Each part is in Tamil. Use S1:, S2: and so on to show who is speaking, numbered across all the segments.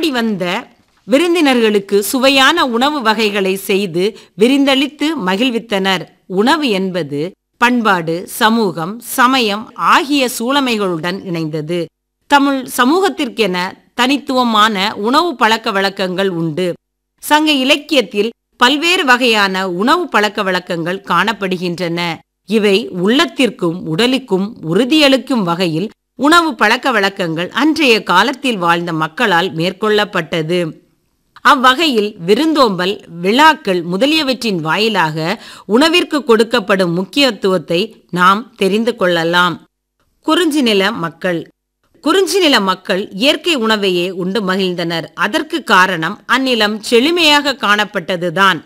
S1: நாடி வந்த விருந்தினர்களுக்கு சுவையான உணவு வகைகளை செய்து விருந்தளித்து மகிழ்வித்தனர் உணவு என்பது பண்பாடு சமூகம் சமயம் ஆகிய சூழமைகளுடன் இணைந்தது தமிழ் சமூகத்திற்கென தனித்துவமான உணவு பழக்க வழக்கங்கள் உண்டு சங்க இலக்கியத்தில் பல்வேறு வகையான உணவு பழக்க வழக்கங்கள் காணப்படுகின்றன இவை உள்ளத்திற்கும் உடலுக்கும் உறுதியளிக்கும் வகையில் உணவு பழக்க வழக்கங்கள் அன்றைய காலத்தில் வாழ்ந்த மக்களால் மேற்கொள்ளப்பட்டது அவ்வகையில் விருந்தோம்பல் விழாக்கள் முதலியவற்றின் வாயிலாக உணவிற்கு கொடுக்கப்படும் முக்கியத்துவத்தை நாம் தெரிந்து கொள்ளலாம் குறிஞ்சி நில மக்கள் குறிஞ்சி நில மக்கள் இயற்கை உணவையே உண்டு மகிழ்ந்தனர் அதற்கு காரணம் அந்நிலம் செழுமையாக காணப்பட்டதுதான்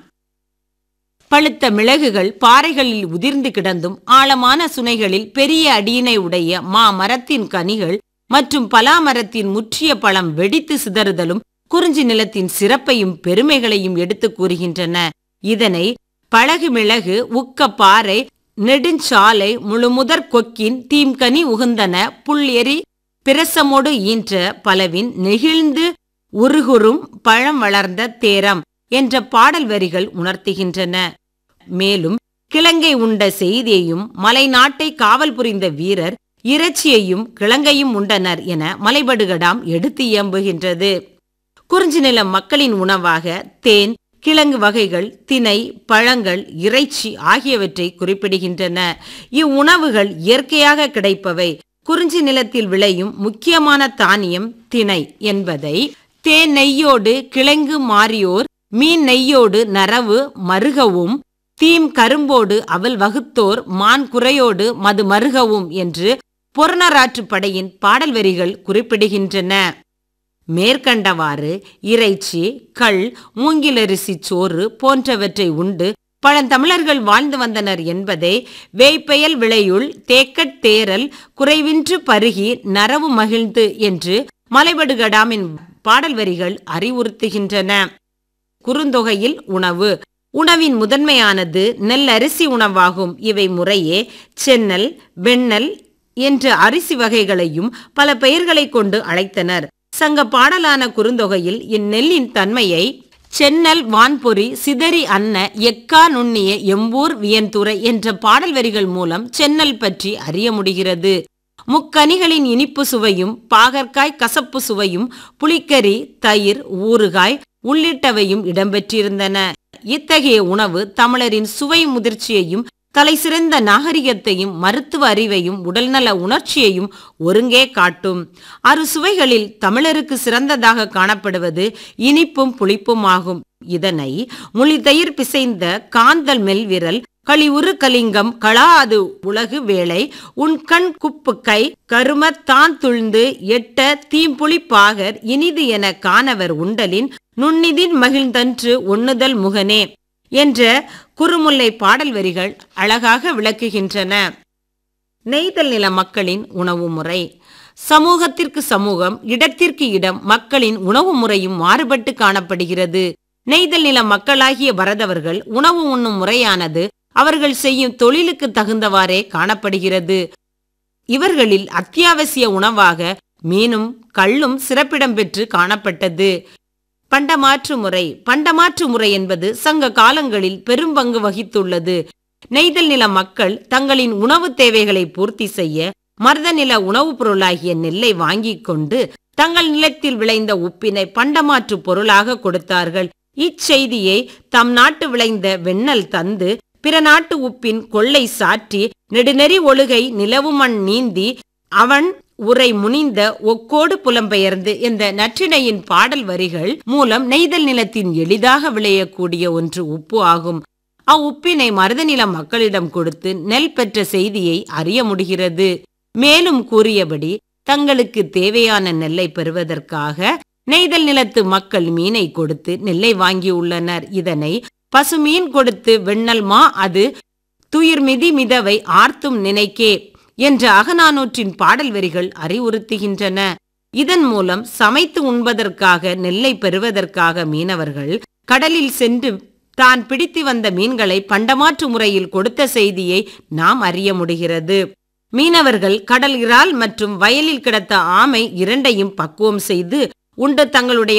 S1: பழுத்த மிளகுகள் பாறைகளில் உதிர்ந்து கிடந்தும் ஆழமான சுனைகளில் பெரிய அடியினை உடைய மா மரத்தின் கனிகள் மற்றும் பலா மரத்தின் முற்றிய பழம் வெடித்து சிதறுதலும் குறிஞ்சி நிலத்தின் சிறப்பையும் பெருமைகளையும் எடுத்து கூறுகின்றன இதனை பழகு மிளகு உக்க பாறை நெடுஞ்சாலை முழுமுதற் கொக்கின் தீம்கனி உகுந்தன புல் எரி பிரசமோடு ஈன்ற பலவின் நெகிழ்ந்து உருகுறும் பழம் வளர்ந்த தேரம் என்ற பாடல் வரிகள் உணர்த்துகின்றன மேலும் கிழங்கை உண்ட செய்தியையும் மலைநாட்டை காவல் புரிந்த வீரர் இறைச்சியையும் கிழங்கையும் உண்டனர் என மலைபடுகடாம் எடுத்து இயம்புகின்றது குறிஞ்சி நில மக்களின் உணவாக தேன் கிழங்கு வகைகள் திணை பழங்கள் இறைச்சி ஆகியவற்றை குறிப்பிடுகின்றன இவ்வுணவுகள் இயற்கையாக கிடைப்பவை குறிஞ்சி நிலத்தில் விளையும் முக்கியமான தானியம் திணை என்பதை தேன் நெய்யோடு கிழங்கு மாறியோர் மீன் நெய்யோடு நரவு மருகவும் தீம் கரும்போடு அவள் வகுத்தோர் மான் குறையோடு மது மருகவும் என்று பொருணராற்று படையின் பாடல் வரிகள் குறிப்பிடுகின்றன மேற்கண்டவாறு இறைச்சி கள் மூங்கிலரிசி சோறு போன்றவற்றை உண்டு பழந்தமிழர்கள் வாழ்ந்து வந்தனர் என்பதை வேய்ப்பெயல் விளையுள் தேக்கட் தேரல் குறைவின்று பருகி நரவு மகிழ்ந்து என்று மலைபடுகடாமின் பாடல் வரிகள் அறிவுறுத்துகின்றன குறுந்தொகையில் உணவு உணவின் முதன்மையானது நெல் அரிசி உணவாகும் இவை முறையே சென்னல் வெண்ணல் என்ற அரிசி வகைகளையும் பல பெயர்களைக் கொண்டு அழைத்தனர் சங்க பாடலான குறுந்தொகையில் இந்நெல்லின் தன்மையை சென்னல் வான்பொறி சிதறி அன்ன எக்கா நுண்ணிய எம்பூர் வியன்துறை என்ற பாடல் வரிகள் மூலம் சென்னல் பற்றி அறிய முடிகிறது முக்கனிகளின் இனிப்பு சுவையும் பாகற்காய் கசப்பு சுவையும் புளிக்கறி தயிர் ஊறுகாய் உள்ளிட்டவையும் இடம்பெற்றிருந்தன இத்தகைய உணவு தமிழரின் சுவை முதிர்ச்சியையும் தலைசிறந்த நாகரிகத்தையும் மருத்துவ அறிவையும் உடல்நல உணர்ச்சியையும் ஒருங்கே காட்டும் அறு சுவைகளில் தமிழருக்கு சிறந்ததாக காணப்படுவது இனிப்பும் புளிப்பும் ஆகும் இதனை மொழிதயிர் பிசைந்த காந்தல் மெல்விரல் களிவுறு கலிங்கம் களா அது உலகு வேளை உன் கண் குப்பு கை கரும தான் துழ்ந்து எட்ட தீம்புளிப்பாகர் இனிது என காணவர் உண்டலின் நுண்ணிதின் மகிழ்ந்தன்று ஒண்ணுதல் முகனே என்ற குறுமுல்லை பாடல் வரிகள் அழகாக விளக்குகின்றன நெய்தல் நில மக்களின் உணவு முறை சமூகத்திற்கு சமூகம் இடத்திற்கு இடம் மக்களின் உணவு முறையும் மாறுபட்டு காணப்படுகிறது நெய்தல் நில மக்களாகிய வரதவர்கள் உணவு உண்ணும் முறையானது அவர்கள் செய்யும் தொழிலுக்கு தகுந்தவாறே காணப்படுகிறது இவர்களில் அத்தியாவசிய உணவாக மீனும் கள்ளும் சிறப்பிடம் பெற்று காணப்பட்டது பண்டமாற்று முறை பண்டமாற்று முறை என்பது சங்க காலங்களில் பெரும் பங்கு வகித்துள்ளது நெய்தல் நில மக்கள் தங்களின் உணவு தேவைகளை பூர்த்தி செய்ய மருத நில உணவுப் பொருளாகிய நெல்லை வாங்கிக் கொண்டு தங்கள் நிலத்தில் விளைந்த உப்பினை பண்டமாற்று பொருளாக கொடுத்தார்கள் இச்செய்தியை தம் நாட்டு விளைந்த வெண்ணல் தந்து பிற நாட்டு உப்பின் கொள்ளை சாற்றி நெடுநெறி ஒழுகை நிலவுமண் நீந்தி அவன் உரை முனிந்த ஒக்கோடு புலம்பெயர்ந்து இந்த நற்றினையின் பாடல் வரிகள் மூலம் நெய்தல் நிலத்தின் எளிதாக விளையக்கூடிய ஒன்று உப்பு ஆகும் அவ்வுப்பினை மருதநில மக்களிடம் கொடுத்து நெல் பெற்ற செய்தியை அறிய முடிகிறது மேலும் கூறியபடி தங்களுக்கு தேவையான நெல்லை பெறுவதற்காக நெய்தல் நிலத்து மக்கள் மீனை கொடுத்து நெல்லை வாங்கியுள்ளனர் இதனை பசுமீன் கொடுத்து வெண்ணல் மா அது துயிர் மிதி மிதவை ஆர்த்தும் நினைக்கே என்ற அகநானூற்றின் பாடல் வரிகள் அறிவுறுத்துகின்றன இதன் மூலம் சமைத்து உண்பதற்காக நெல்லை பெறுவதற்காக மீனவர்கள் கடலில் சென்று தான் பிடித்து வந்த மீன்களை பண்டமாற்று முறையில் கொடுத்த செய்தியை நாம் அறிய முடிகிறது மீனவர்கள் கடல் இறால் மற்றும் வயலில் கிடத்த ஆமை இரண்டையும் பக்குவம் செய்து உண்டு தங்களுடைய